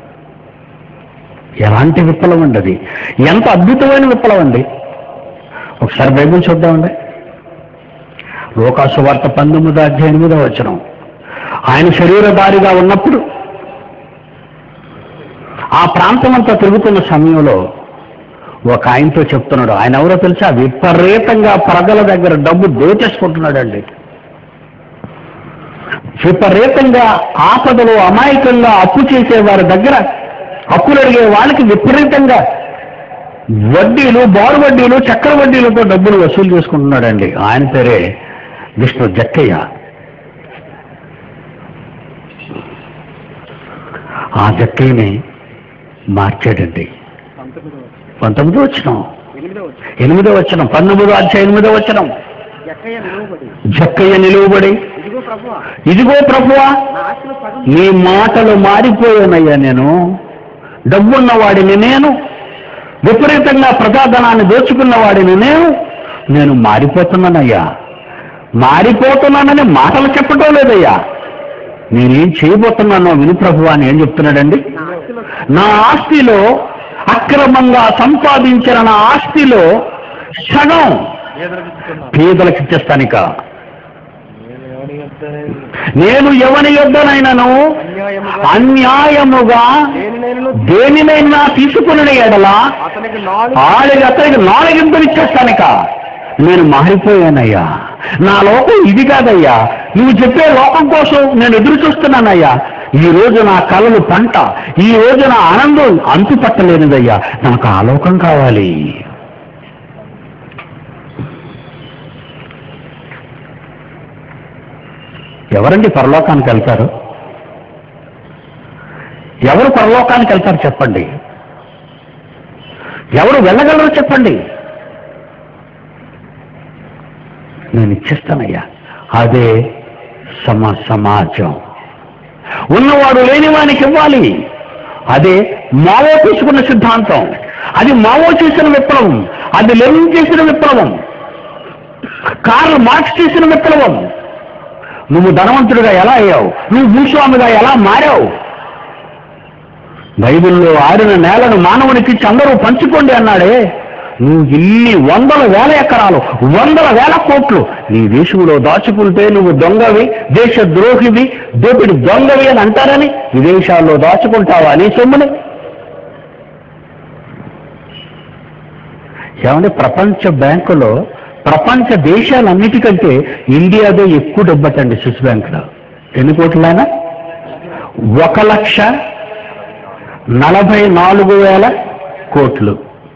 ఎలాంటి విప్లవం అండి అది ఎంత అద్భుతమైన విప్లవం అండి ఒకసారి బైబిల్ చూద్దామండి లోకాసు వార్త పంతొమ్మిదో అధ్యాయం ఎనిమిదో వచ్చిన ఆయన శరీరధారిగా ఉన్నప్పుడు ఆ ప్రాంతం అంతా తిరుగుతున్న సమయంలో ఒక ఆయనతో చెప్తున్నాడు ఆయన ఎవరో తెలుసా విపరీతంగా ప్రజల దగ్గర డబ్బు దోచేసుకుంటున్నాడండి విపరీతంగా ఆపదలు అమాయకంగా అప్పు చేసే వారి దగ్గర అప్పులు అడిగే వాళ్ళకి విపరీతంగా వడ్డీలు బారు వడ్డీలు చక్ర వడ్డీలతో డబ్బులు వసూలు చేసుకుంటున్నాడండి ఆయన పేరే విష్ణు జక్కయ్య ఆ జక్కయ్యని మార్చాడండి పంతొమ్మిదో పంతొమ్మిదో వచ్చిన ఎనిమిదో వచ్చి ఎనిమిదో వచ్చిన పంతొమ్మిదో అధ్యాయ ఎనిమిదో వచ్చిన ఎక్కయ్య నిలువబడి జక్కయ్య నిలువబడి ఇదిగో ప్రభువా ఇదిగో ప్రభువా నా ఆశలు సగం నీ మాటలు మారిపోయానయ్యా నేను డబ్బున్న వాడిని నేను విపరీతంగా ప్రజాధనాన్ని దోచుకున్న వాడిని నేను నేను మారిపోతున్నానయ్యా మారిపోతున్నానని మాటలు చెప్పటం లేదయ్యా నేనేం చేయబోతున్నానో విను ప్రభు అని ఏం చెప్తున్నాడండి నా ఆస్తిలో నా ఆస్తిలో అక్రమంగా సంపాదించిన నా ఆస్తిలో సగం పేదలకు పేదలకు ఇచ్చేస్తానిక నేను ఎవరి యొద్దనే నేను ఎవని యొద్దనైనను అన్యాయముగా అన్యాయముగా దేనినైనను దేనినైనా తీసుకుని ఎడల అతనికి నాలుగు ఆడికి అతనికి నాలుగింతలు ఇచ్చేస్తానిక నేను మారిపోయానయ్యా నా లోకం ఇది కాదయ్యా నువ్వు చెప్పే లోకం కోసం నేను ఎదురు చూస్తున్నానయ్యా ఈ రోజు నా కళలు పంట ఈ రోజు నా ఆనందం అంతు పట్టలేనిదయ్యా నాకు ఆ లోకం కావాలి ఎవరండి పరలోకానికి వెళ్తారు ఎవరు పరలోకానికి వెళ్తారు చెప్పండి ఎవరు వెళ్ళగలరు చెప్పండి నేను ఇచ్చేస్తానయ్యా అదే సమ సమాజం ఉన్నవాడు లేనివానికి ఇవ్వాలి అదే మావో తీసుకున్న సిద్ధాంతం అది మావో చేసిన విప్లవం అది లెనిన్ చేసిన విప్లవం కార్ల్ మార్క్స్ చేసిన విప్లవం నువ్వు ధనవంతుడిగా ఎలా అయ్యావు నువ్వు భూస్వామిగా ఎలా మారావు బైబిల్లో ఆరిన నేలను మానవునికి ఇచ్చి అందరూ పంచుకోండి అన్నాడే నువ్వు ఇన్ని వందల వేల ఎకరాలు వందల వేల కోట్లు నీ దేశంలో దాచుకుంటే నువ్వు దొంగవి దేశ ద్రోహివి దోపిడి దొంగవి అని అంటారని విదేశాల్లో దాచుకుంటావా నీ సొమ్ముని ఏమంటే ప్రపంచ బ్యాంకులో ప్రపంచ దేశాలన్నిటికంటే ఇండియాదే ఎక్కువ డబ్బటండి స్విస్ బ్యాంకులో ఎన్ని కోట్లైనా ఒక లక్ష నలభై నాలుగు వేల కోట్లు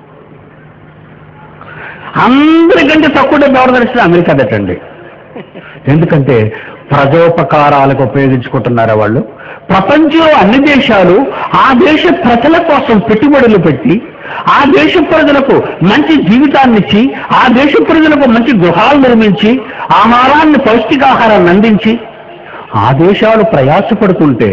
అందరికంటే తక్కువ డబ్బు ఎవరు తెలిసిన అమెరికా దట్టండి ఎందుకంటే ప్రజోపకారాలకు ఉపయోగించుకుంటున్నారా వాళ్ళు ప్రపంచంలో అన్ని దేశాలు ఆ దేశ ప్రజల కోసం పెట్టుబడులు పెట్టి ఆ దేశ ప్రజలకు మంచి జీవితాన్ని ఇచ్చి ఆ దేశ ప్రజలకు మంచి గృహాలు నిర్మించి ఆహారాన్ని పౌష్టికాహారాన్ని అందించి ఆ దేశాలు ప్రయాసపడుతుంటే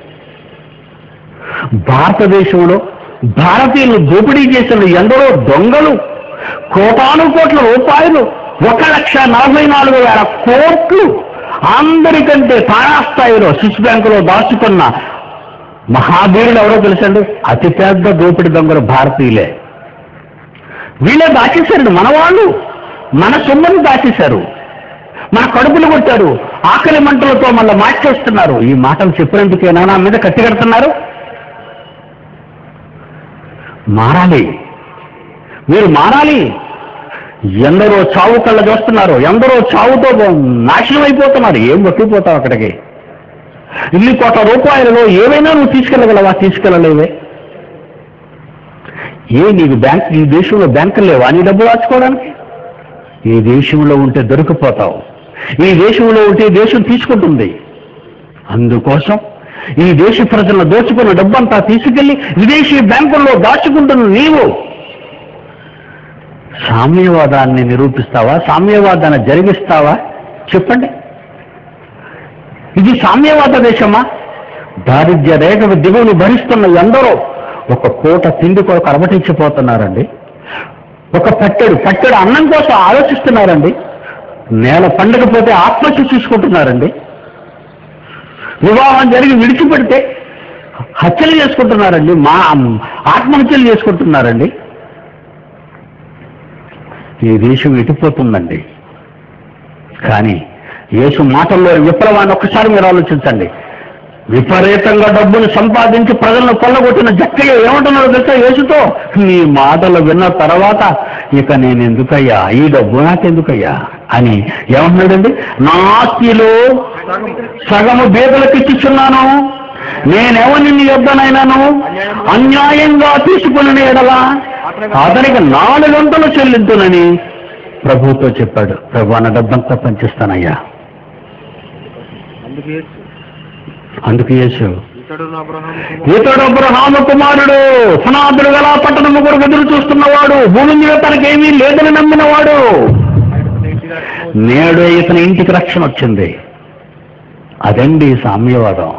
భారతదేశంలో భారతీయులు దోపిడీ చేసిన ఎందరో దొంగలు కోటాను కోట్ల రూపాయలు ఒక లక్ష నలభై నాలుగు వేల కోట్లు అందరికంటే తారాస్థాయిలో స్విస్ బ్యాంకులో దాచుకున్న మహావీరుడు ఎవరో తెలుసండి అతిపెద్ద దోపిడీ దొంగలు భారతీయులే వీళ్ళే దాచేశారండి మన వాళ్ళు మన సొమ్ముని దాచేశారు మన కడుపులు కొట్టారు ఆకలి మంటలతో మళ్ళీ మార్చేస్తున్నారు ఈ మాటలు చెప్పినందుకేనా నా మీద కత్తి కడుతున్నారు మారాలి మీరు మారాలి ఎందరో చావు కళ్ళ చూస్తున్నారు ఎందరో చావుతో నాశనం అయిపోతున్నారు ఏం పట్టిపోతావు అక్కడికి ఇన్ని కోట్ల రూపాయలలో ఏవైనా నువ్వు తీసుకెళ్ళగలవా తీసుకెళ్ళలేవే ఏ నీకు బ్యాంక్ ఈ దేశంలో బ్యాంకులు లేవా నీ డబ్బు దాచుకోవడానికి ఈ దేశంలో ఉంటే దొరికిపోతావు ఈ దేశంలో ఉంటే ఈ దేశం తీసుకుంటుంది అందుకోసం ఈ దేశ ప్రజలను దోచుకున్న డబ్బంతా తీసుకెళ్లి విదేశీ బ్యాంకుల్లో దాచుకుంటున్న నీవు సామ్యవాదాన్ని నిరూపిస్తావా సామ్యవాదాన్ని జరిగిస్తావా చెప్పండి ఇది సామ్యవాద దేశమా దారిద్ర్య రేఖ దిగువను భరిస్తున్న ఎందరో ఒక పూట తిండి కొరకు అలవటించిపోతున్నారండి ఒక పట్టెడు పట్టెడు అన్నం కోసం ఆలోచిస్తున్నారండి నేల పండకపోతే ఆత్మహత్య చూసుకుంటున్నారండి వివాహం జరిగి విడిచిపెడితే హత్యలు చేసుకుంటున్నారండి మా ఆత్మహత్యలు చేసుకుంటున్నారండి ఈ దేశం ఎటుపోతుందండి కానీ యేసు మాటల్లో విప్లవాన్ని ఒక్కసారి మీరు ఆలోచించండి విపరీతంగా డబ్బును సంపాదించి ప్రజలను కొల్లగొట్టిన జక్కయ్య ఏమంటున్నాడు తెలుసా యేసుతో నీ మాటలు విన్న తర్వాత ఇక నేను ఎందుకయ్యా ఈ డబ్బు నాకెందుకయ్యా అని ఏమంటున్నాడండి నా ఆస్తిలో సగము బీదలకు ఇచ్చిస్తున్నాను నేనెవరిని నీ యొద్దనైనాను అన్యాయంగా తీసుకుని ఎడలా అతనికి నాలుగు గంటలు చెల్లించునని ప్రభుతో చెప్పాడు ప్రభు అన్న డబ్బంతా పంచిస్తానయ్యా అందుకే అందుకు యేసు ఇతడు అబ్రహాము ఇతడు అబ్రహాము కుమారుడు పునాదుడు గల పట్టణము కొరకు ఎదురు చూస్తున్నవాడు భూమి మీద తనకేమీ లేదని నమ్మినవాడు నేడు ఇతని ఇంటికి రక్షణ వచ్చింది అదండి సామ్యవాదం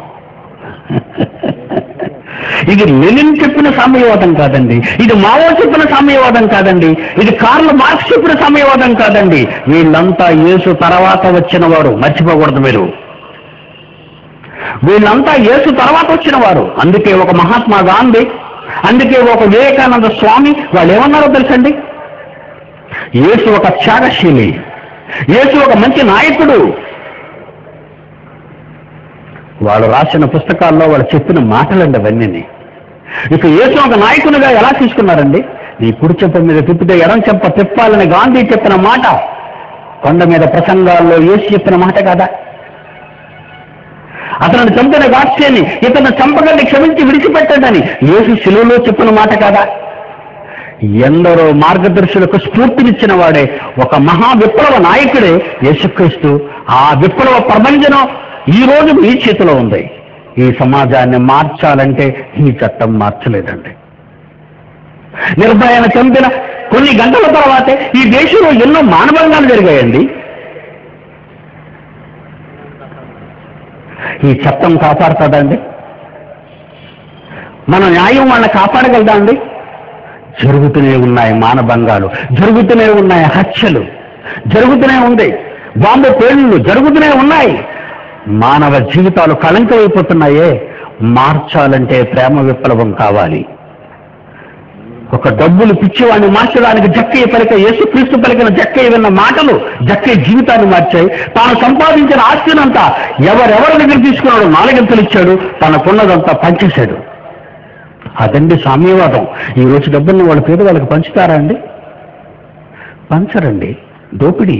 ఇది లెనిన్ చెప్పిన సామ్యవాదం కాదండి ఇది మావో చెప్పిన సామ్యవాదం కాదండి ఇది కార్ల మార్క్స్ చెప్పిన సామ్యవాదం కాదండి వీళ్ళంతా యేసు తర్వాత వచ్చిన వారు మర్చిపోకూడదు మీరు వీళ్ళంతా యేసు తర్వాత వచ్చిన వారు అందుకే ఒక మహాత్మా గాంధీ అందుకే ఒక వివేకానంద స్వామి వాళ్ళు ఏమన్నారో తెలుసండి యేసు ఒక త్యాగశీలి యేసు ఒక మంచి నాయకుడు వాళ్ళు రాసిన పుస్తకాల్లో వాళ్ళు చెప్పిన మాటలండి అవన్నీ ఇక యేసు ఒక నాయకునిగా ఎలా తీసుకున్నారండి నీ కుడి చెంప మీద తిప్పితే ఎడం చెంప తిప్పాలని గాంధీ చెప్పిన మాట కొండ మీద ప్రసంగాల్లో యేసు చెప్పిన మాట కదా అతను చంపిన గాడ్సేని ఇతను చంపగల్ని క్షమించి విడిచిపెట్టడని యేసు శిలువలో చెప్పిన మాట కదా ఎందరో మార్గదర్శులకు స్ఫూర్తినిచ్చిన వాడే ఒక మహా విప్లవ నాయకుడే యేసుక్రీస్తు ఆ విప్లవ ప్రపంచం ఈ రోజు మీ చేతిలో ఉంది ఈ సమాజాన్ని మార్చాలంటే ఈ చట్టం మార్చలేదండి నిర్భయాన్ని చంపిన కొన్ని గంటల తర్వాతే ఈ దేశంలో ఎన్నో మానవంగాలు జరిగాయండి ఈ చట్టం కాపాడుతుందండి మన న్యాయం వాళ్ళని కాపాడగలదా అండి జరుగుతూనే ఉన్నాయి మానభంగాలు జరుగుతూనే ఉన్నాయి హత్యలు జరుగుతూనే ఉంది బాంబు పేలుళ్ళు జరుగుతూనే ఉన్నాయి మానవ జీవితాలు కళంకమైపోతున్నాయే మార్చాలంటే ప్రేమ విప్లవం కావాలి ఒక డబ్బులు పిచ్చివాడిని మార్చడానికి జక్కయ్య పలిక యేసుక్రీస్తు పలికిన జక్కయ్య విన్న మాటలు జక్కయ్య జీవితాన్ని మార్చాయి తాను సంపాదించిన ఆస్తినంతా ఎవరెవరి దగ్గర తీసుకున్నాడు నాలుగింతలు ఇచ్చాడు తనకున్నదంతా పంచేశాడు అదండి సామ్యవాదం ఈ రోజు డబ్బుల్ని వాళ్ళ పేద వాళ్ళకి పంచుతారా అండి పంచరండి దోపిడీ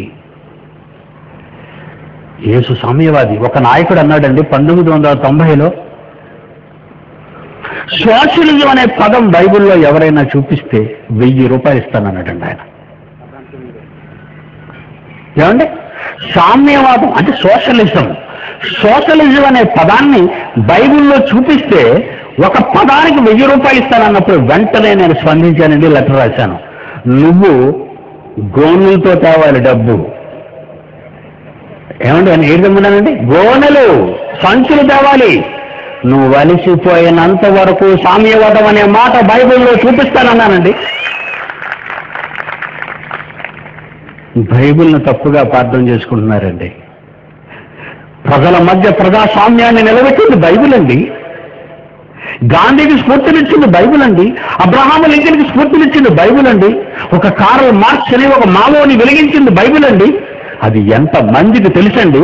యేసు సామ్యవాది ఒక నాయకుడు అన్నాడండి పంతొమ్మిది వందల తొంభైలో సోషలిజం అనే పదం బైబిల్లో ఎవరైనా చూపిస్తే వెయ్యి రూపాయలు ఇస్తానన్నాడండి ఆయన ఏమండి సామ్యవాదం అంటే సోషలిజం సోషలిజం అనే పదాన్ని బైబిల్లో చూపిస్తే ఒక పదానికి వెయ్యి రూపాయలు ఇస్తానన్నప్పుడు వెంటనే నేను స్పందించానండి లెటర్ రాశాను నువ్వు గోనులతో తేవాలి డబ్బు ఏమండి అని ఏడు తెమ్మన్నానండి గోనెలు సంచులు తేవాలి నువ్వు వలిసిపోయినంత వరకు సామ్యవాదం అనే మాట బైబిల్లో చూపిస్తానన్నానండి బైబిల్ను తప్పుగా ప్రార్థన చేసుకుంటున్నారండి ప్రజల మధ్య ప్రజాస్వామ్యాన్ని నిలబెట్టింది బైబిల్ అండి గాంధీకి స్ఫూర్తినిచ్చింది బైబిల్ అండి అబ్రహాము లింకన్కి స్ఫూర్తినిచ్చింది బైబిల్ అండి ఒక కారల్ మార్క్స్ అని ఒక మావోని వెలిగించింది బైబిల్ అండి అది ఎంత మందికి తెలుసండి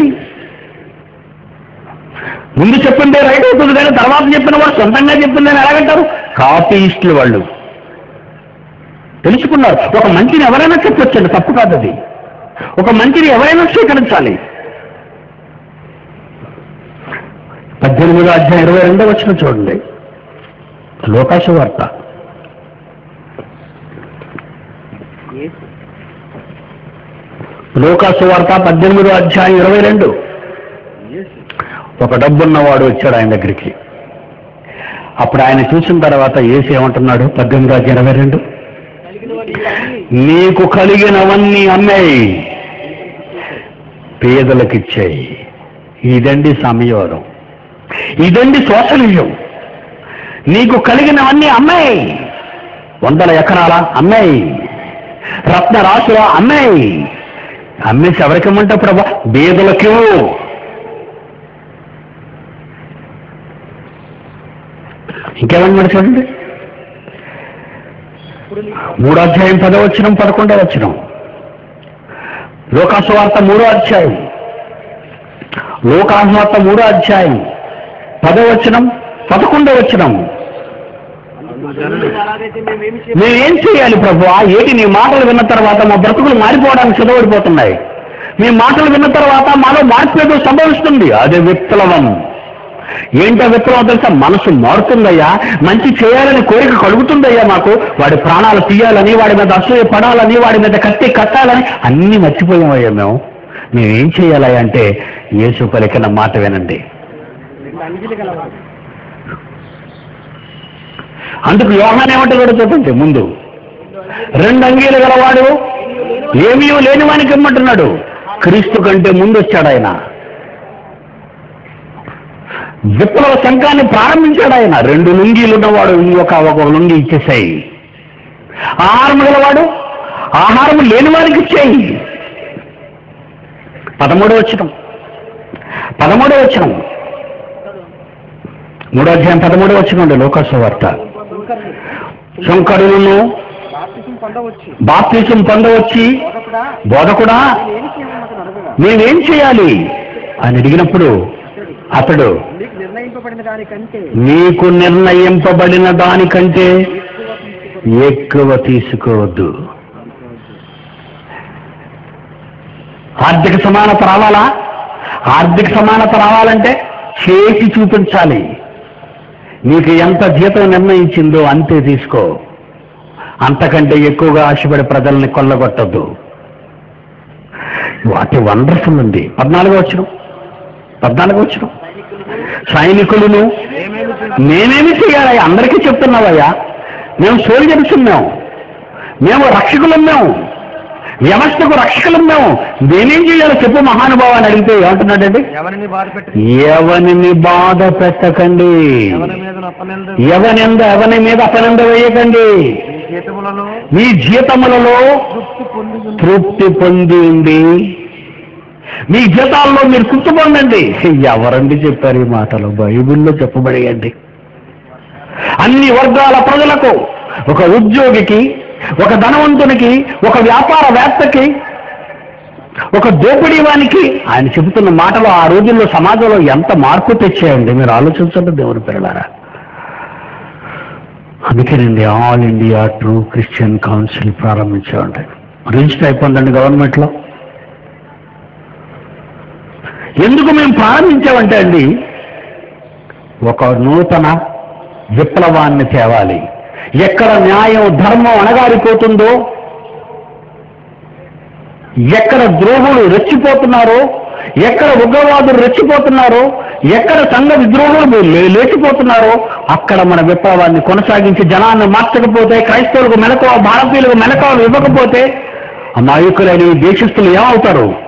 ముందు చెప్పిందే రైట్ అవుతుంది కానీ తర్వాత చెప్పిన వాడు సొంతంగా చెప్పిందని ఎలాగంటారు కాపీయిస్టులు వాళ్ళు తెలుసుకున్నారు ఒక మంచిని ఎవరైనా చెప్పొచ్చండి తప్పు కాదు అది ఒక మంచిని ఎవరైనా స్వీకరించాలి పద్దెనిమిదో అధ్యాయం ఇరవై రెండో వచ్చిన చూడండి లోకాశ వార్త లోకాసు వార్త పద్దెనిమిదో అధ్యాయం ఇరవై రెండు ఒక డబ్బున్నవాడు వచ్చాడు ఆయన దగ్గరికి అప్పుడు ఆయన చూసిన తర్వాత ఏసి ఏమంటున్నాడు పద్దెనిమిది అధ్యాయం ఇరవై రెండు నీకు కలిగినవన్నీ అమ్మాయి పేదలకిచ్చాయి ఇదండి సమయోరం ఇదండి సోషలిజం నీకు కలిగినవన్నీ అమ్మాయి వందల ఎకరాల అమ్మాయి రత్న రాశుల అమ్మాయి అమ్మేసి ఎవరికి ఇమ్మంటే ప్రభా బీదలకి ఇంకేమన్నమాట చూడండి మూడో అధ్యాయం పదో వచ్చినం పదకొండో వచ్చినం లోకాసు వార్త మూడో అధ్యాయం లోకాసు వార్త మూడో అధ్యాయం పదో వచనం పదకొండో వచనం అలాగైతే మేమేమి చేయాలి మేమేం చేయాలి ప్రభు ఏటి నీ మాటలు విన్న తర్వాత మా బ్రతుకులు మారిపోవడానికి సిద్ధపడిపోతున్నాయి మీ మాటలు విన్న తర్వాత మాలో మార్పు ఏదో సంభవిస్తుంది అదే విప్లవం ఏంటో విప్లవం తెలుసా మనసు మారుతుందయ్యా మంచి చేయాలని కోరిక కలుగుతుందయ్యా మాకు వాడి ప్రాణాలు తీయాలని వాడి మీద అసూయ పడాలని వాడి మీద కత్తి కట్టాలని అన్నీ మర్చిపోయామయ్యా మేము మేమేం చేయాలయ్యా అంటే యేసు పలికిన మాట వినండి రెండు అంగిలి గలవాడు అందుకు యోహాన్ ఏమంటాడు చూడండి ముందు రెండు అంగీలు గలవాడు ఏమీ లేని వానికి ఇమ్మంటున్నాడు క్రీస్తు కంటే ముందు వచ్చాడు ఆయన విప్లవ సంఘాన్ని ప్రారంభించాడు ఆయన రెండు లుంగీలు ఉన్నవాడు ఇంకొక ఒక లుంగి ఇచ్చేసాయి ఆహారం గలవాడు ఆహారం లేని వారికి ఇచ్చేయి పదమూడో వచ్చినం పదమూడో వచ్చినం మూడో అధ్యాయం పదమూడు వచ్చినండి లోకస్వ వార్త శంకరులను బాప్తిసం పొందవచ్చు బాప్తీసం పొందవచ్చి ఒకప్పుడా బోధకుడా నేను చేయమని అడగగా మేమేం చేయాలి అని అడిగినప్పుడు అతడు నీకు నిర్ణయింపబడిన దానికంటే నీకు నిర్ణయింపబడిన దానికంటే ఎక్కువ తీసుకొని ఎక్కువ తీసుకోవద్దు ఆర్థిక సమానత రావాలా ఆర్థిక సమానత రావాలంటే చేసి చూపించాలి నీకు ఎంత జీతం నిర్ణయించిందో అంతే తీసుకో అంతకంటే ఎక్కువగా ఆశపడి ప్రజల్ని కొల్లగొట్టద్దు వాటి వండర్ఫుల్ ఉంది పద్నాలుగో వచ్చిన పద్నాలుగో వచ్చిన సైనికులను ఏమేమి మేమేమి చేయాలి అందరికీ చెప్తున్నావయ్యా మేము సోల్జర్స్ ఉన్నాం మేము రక్షకులం మేము వ్యవస్థకు రక్షకులం మేము మేమేం చేయాలో చెప్పు మహానుభావాన్ని అడిగితే ఏమంటున్నాడండి ఎవరిని బాధ పెట్టి ఎవరిని బాధ పెట్టకండి ఎవరి మీద అప్పనింద ఎవనింద ఎవని మీద అపనింద వేయకండి మీ జీతములలో మీ జీతములలో తృప్తి పొంది ఉంది. తృప్తి పొంది ఉంది మీ జీతాల్లో మీరు తృప్తి పొందండి ఎవరండి చెప్పారు ఈ మాటలు బైబిల్లో చెప్పబడేయండి అన్ని వర్గాల ప్రజలకు ఒక ఉద్యోగికి ఒక ధనవంతునికి ఒక వ్యాపారవేత్తకి ఒక దోపిడీవానికి ఆయన చెబుతున్న మాటలు ఆ రోజుల్లో సమాజంలో ఎంత మార్పు తెచ్చాయండి మీరు ఆలోచించండి దేవుని పిల్లలారా అందుకేనండి all India true christian council ప్రారంభించామండి రిజిస్టర్ అయిపోయిందండి గవర్నమెంట్లో ఎందుకు మేము ప్రారంభించామంటే అండి ఒక నూతన విప్లవాన్ని తేవాలి ఎక్కడ న్యాయం ధర్మం అణగారిపోతుందో ఎక్కడ ద్రోహులు రెచ్చిపోతున్నారో ఎక్కడ ఉగ్రవాదులు రెచ్చిపోతున్నారో ఎక్కడ సంఘ విద్రోహులు లే- లేచిపోతున్నారో అక్కడ మన విప్లవాన్ని కొనసాగించి జనాన్ని మార్చకపోతే క్రైస్తవులకు మెలకువ భారతీయులకు మెలకువ ఇవ్వకపోతే అమాయకులైన ఈ దేశస్తులు ఏమవుతారు